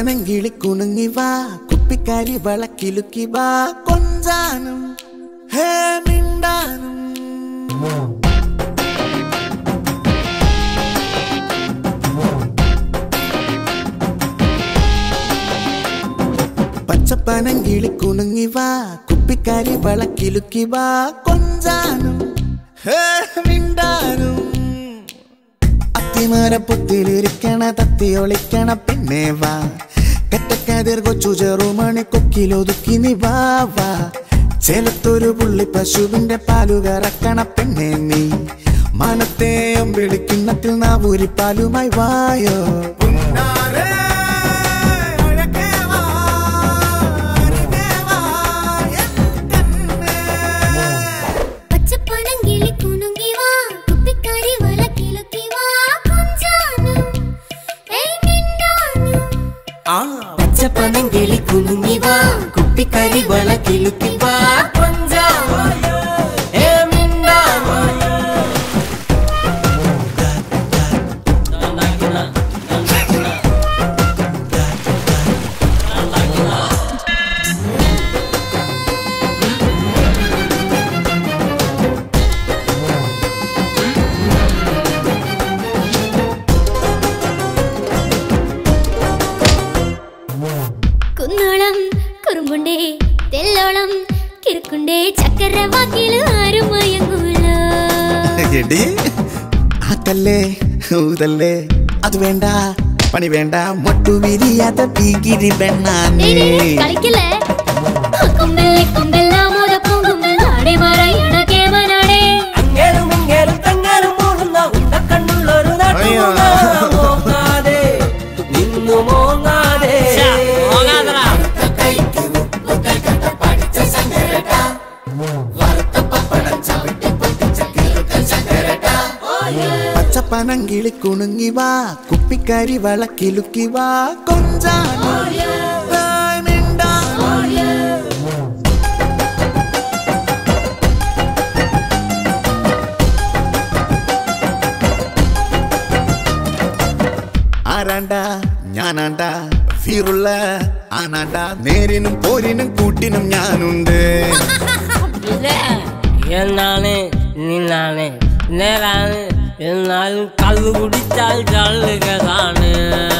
പച്ചപ്പനം കുണുങ്ങി വാ കുപ്പിക്കാരി വളക്കിലുക്കി വാ കൊഞ്ചാനും ഹേ മിണ്ടാനും പച്ചപ്പനം കിളിക്കുണുങ്ങി വാ കുപ്പിക്കാരി വളക്കിലുക്കി വാ കൊഞ്ചാനും ഹേ മിണ്ടാനും അത്തിമരപ്പൊത്തിലിരിക്കണ തത്തി ഒളിക്കണ പെണ്ണേ വാ കറ്റക്കതിർ കൊച്ചു ചെറുമണി കൊക്കിലൊതുക്കി നീ വാ വാ ചേലത്തൊരു പുള്ളി പശുവിന്റെ പാലു കറക്കണ പെണ്ണേ നീ മാനത്തെ വിളിക്കുന്നത്തിൽ നാവൂരി പാലുമായി വായോ പച്ചപ്പനങ്കിളി കുണുങ്ങി വാ കുപ്പിക്കാരി വളക്കിലുക്കി വാ കൊഞ്ചാനും ഏയ് മിണ്ടാനും പച്ചപ്പണം കിളി കുലുങ്ങി വാ കുപ്പിക്കരി വള കിലുക്കി വാ കൊഞ്ചാവാ. ഏ മിണ്ടാവാ. കുന്നോളം കുറുമ്പുണ്ടേ തെല്ലോളം കിറുക്കുണ്ടേ ചക്കര വാക്കില് ആരും മയങ്ങൂലോ എടി ആക്കല്ലേ ഊതല്ലേ അത് വേണ്ട പണി വേണ്ട മൊട്ടു വിരിയാത്ത പീകിരി പെണ്ണാനേ കളിക്കല്ലേ കുമ്പല്ലേ കുമ്പെല്ലാം മുതക്കും കുമ്പൽ നാടേ പറയണ കേമനാടേ അങ്ങേരും ഇങ്ങേരും തങ്ങേരും മൂടുന്ന ഉണ്ടക്കണ്ണുള്ളൊരു അയ്യോ. നാട്ടു മോങ്ങാതെ നിന്നു മോങ്ങാതെ പച്ചപ്പനം കിളി കുണുങ്ങി വാ കുപ്പിക്കാരി വളക്കിലുക്കി വാ കൊഞ്ചാനോ ഏയ് മിണ്ടാനോ. ആരാണ്ടാ ഞാനാണ്ടാ ഫീറുള്ള ആനാണ്ടാ നേരിനും പോരിനും കൂട്ടിനും ഞാനുണ്ട് എന്നാണ് നിന്നാണ് നേരാണ് എന്നാലും കള്ളു കുടിച്ചാൽ ചള്ളുകതാണ്